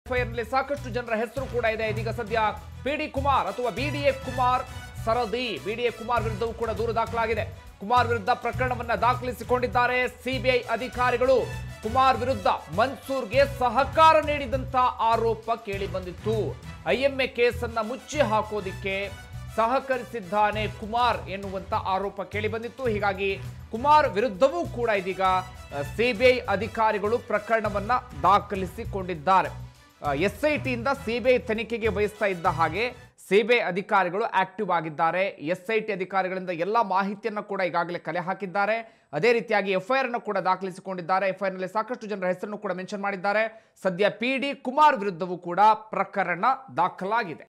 FIR ನಲ್ಲಿ ಸಾಕಷ್ಟು ಜನರ ಹೆಸರು ಕೂಡ ಇದೆ ಇದೀಗ ಸದ್ಯ ಪಿ ಡಿ ಕುಮಾರ್ ಅಥವಾ ಬಿ ಡಿ ಎ ಕುಮಾರ್ ಸರದಿ ಬಿ ಡಿ ಎ ಕುಮಾರ್ ವಿರುದ್ಧವೂ ಕೂಡ ದೂರು ದಾಖಲಾಗಿದೆ ಕುಮಾರ್ ವಿರುದ್ಧ ಪ್ರಕರಣವನ್ನ ದಾಖಲಿಸಿಕೊಂಡಿದ್ದಾರೆ ಸಿಬಿಐ ಅಧಿಕಾರಿಗಳು ಕುಮಾರ್ ವಿರುದ್ಧ ಮನ್ಸೂರ್ಗೆ ಸಹಕಾರ ನೀಡಿದಂತ ಆರೋಪ ಕೇಳಿ ಬಂದಿತ್ತು ಐಎಂಎ ಕೇಸನ್ನ ಮುಚ್ಚಿ ಹಾಕೋದಿಕ್ಕೆ ಸಹಕರಿಸಿದ್ದಾನೆ ಕುಮಾರ್ ಎನ್ನುವಂತ ಆರೋಪ ಕೇಳಿ ಬಂದಿತ್ತು ಹೀಗಾಗಿ ಕುಮಾರ್ ವಿರುದ್ಧವೂ ಕೂಡ ಇದೀಗ ಸಿಬಿಐ ಅಧಿಕಾರಿಗಳು ಪ್ರಕರಣವನ್ನ ದಾಖಲಿಸಿಕೊಂಡಿದ್ದಾರೆ ಎಸ್ ಐ ಟಿಯಿಂದ ಸಿಬಿಐ ತನಿಖೆಗೆ ವಹಿಸ್ತಾ ಇದ್ದ ಹಾಗೆ ಸಿಬಿಐ ಅಧಿಕಾರಿಗಳು ಆಕ್ಟಿವ್ ಆಗಿದ್ದಾರೆ ಎಸ್ ಐ ಟಿ ಅಧಿಕಾರಿಗಳಿಂದ ಎಲ್ಲ ಮಾಹಿತಿಯನ್ನು ಕೂಡ ಈಗಾಗಲೇ ಕಲೆ ಹಾಕಿದ್ದಾರೆ ಅದೇ ರೀತಿಯಾಗಿ ಎಫ್ಐಆರ್ ಅನ್ನು ಕೂಡ ದಾಖಲಿಸಿಕೊಂಡಿದ್ದಾರೆ ಎಫ್ಐಆರ್ ನಲ್ಲಿ ಸಾಕಷ್ಟು ಜನರ ಹೆಸರನ್ನು ಕೂಡ ಮೆನ್ಷನ್ ಮಾಡಿದ್ದಾರೆ ಸದ್ಯ ಪಿ ಡಿ ಕುಮಾರ್ ವಿರುದ್ಧವೂ ಕೂಡ ಪ್ರಕರಣ ದಾಖಲಾಗಿದೆ